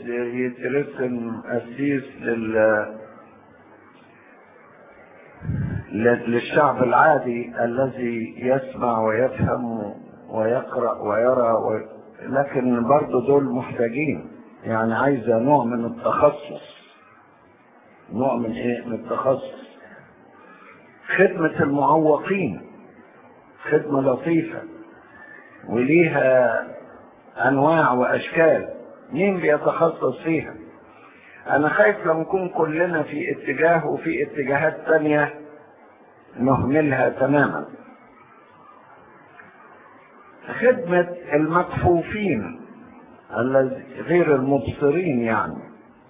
يترسم قسيس لل للشعب العادي الذي يسمع ويفهم ويقرأ ويرى و... لكن برضه دول محتاجين يعني عايزة نوع من التخصص نوع من ايه من التخصص خدمة المعوقين خدمة لطيفة وليها انواع واشكال مين بيتخصص فيها انا خايف لو نكون كلنا في اتجاه وفي اتجاهات تانية نهملها تماما خدمة المكفوفين غير المبصرين يعني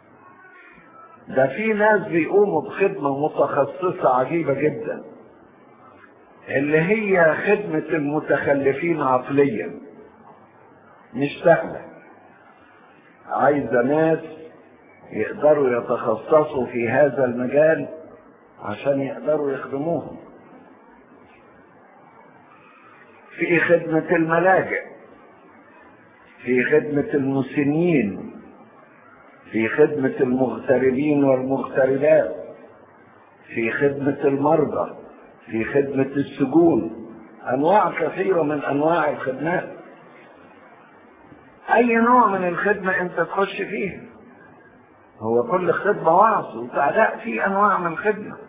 ده في ناس بيقوموا بخدمة متخصصة عجيبة جدا اللي هي خدمة المتخلفين عقليا مش سهلة عايزة ناس يقدروا يتخصصوا في هذا المجال عشان يقدروا يخدموهم في خدمة الملاجئ في خدمة المسنين في خدمة المغتربين والمغتربات في خدمة المرضى في خدمة السجون أنواع كثيرة من أنواع الخدمات أي نوع من الخدمة أنت تخش فيه هو كل خدمة وعظ وتعلاء في أنواع من الخدمة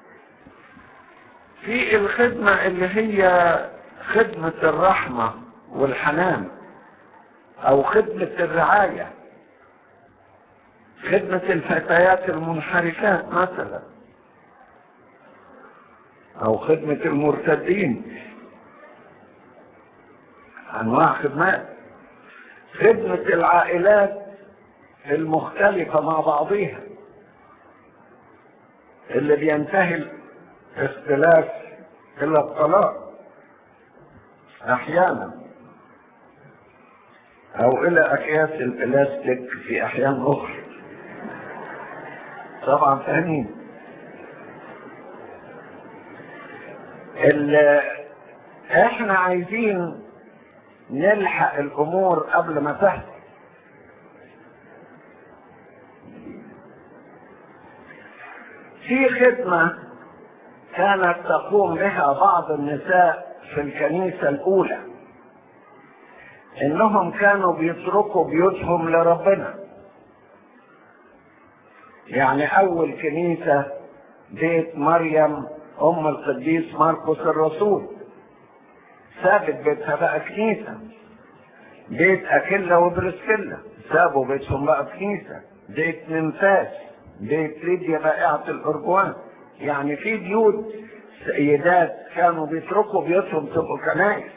في الخدمة اللي هي خدمة الرحمة والحنان أو خدمة الرعاية خدمة الفتيات المنحرفات مثلا أو خدمة المرتدين أنواع خدمات خدمة العائلات المختلفة مع بعضها اللي بينتهي الاختلاف إلى الطلاق أحيانا أو إلى أكياس البلاستيك في أحيان أخرى طبعا فاهمين احنا عايزين نلحق الامور قبل ما تحصل في خدمة كانت تقوم بها بعض النساء في الكنيسة الأولى إنهم كانوا بيتركوا بيوتهم لربنا يعني أول كنيسة بيت مريم أم القديس مرقس الرسول سابت بيتها بقى كنيسة بيت أكيلا وبرسكيلا سابوا بيتهم بقى كنيسة بيت نمفاس بيت ليديا بائعة الأرجوان يعني في بيوت سيدات كانوا بيتركوا بيوتهم تبقوا كنايس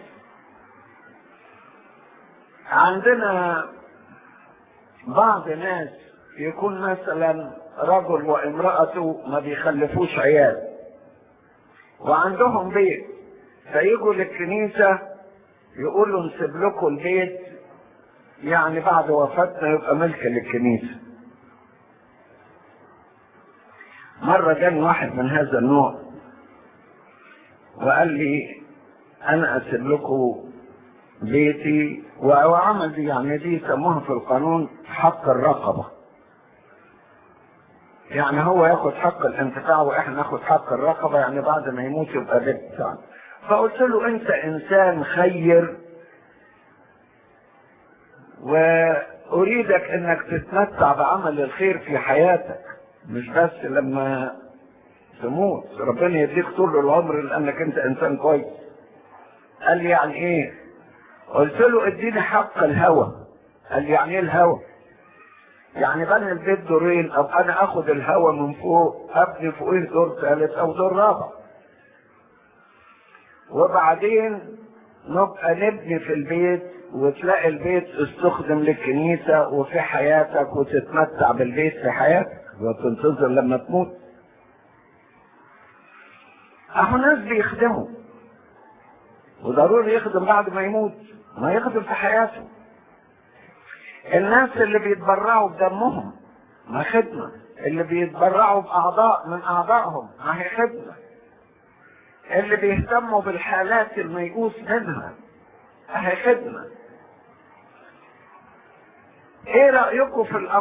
عندنا بعض ناس يكون مثلا رجل وامرأته ما بيخلفوش عيال وعندهم بيت فيجوا للكنيسة يقولوا نسيب لكم البيت يعني بعد وفاتنا يبقى ملك للكنيسة مرة جاني واحد من هذا النوع وقال لي أنا أسيب لكم بيتي وعمل دي يعني دي يسموها في القانون حق الرقبة يعني هو ياخد حق الانتفاع واحنا ناخد حق الرقبة يعني بعد ما يموت يبقى بيت بتاعنا فقلت له انت انسان خير واريدك انك تتمتع بعمل الخير في حياتك مش بس لما تموت ربنا يديك طول العمر لانك انت انسان كويس قال لي يعني ايه قلت له اديني حق الهوى قال لي يعني ايه الهوى يعني بني البيت دورين او انا اخد الهوى من فوق ابني فوقيه دور ثالث او دور رابع وبعدين نبقى نبني في البيت وتلاقي البيت استخدم للكنيسة وفي حياتك وتتمتع بالبيت في حياتك وتنتظر لما تموت اهو ناس بيخدموا وضروري يخدم بعد ما يموت ما يخدم في حياته الناس اللي بيتبرعوا بدمهم ما خدمة اللي بيتبرعوا بأعضاء من أعضائهم ما هي خدمة اللي بيهتموا بالحالات الميؤوس منها ما هي خدمة ايه رأيكم في الأمر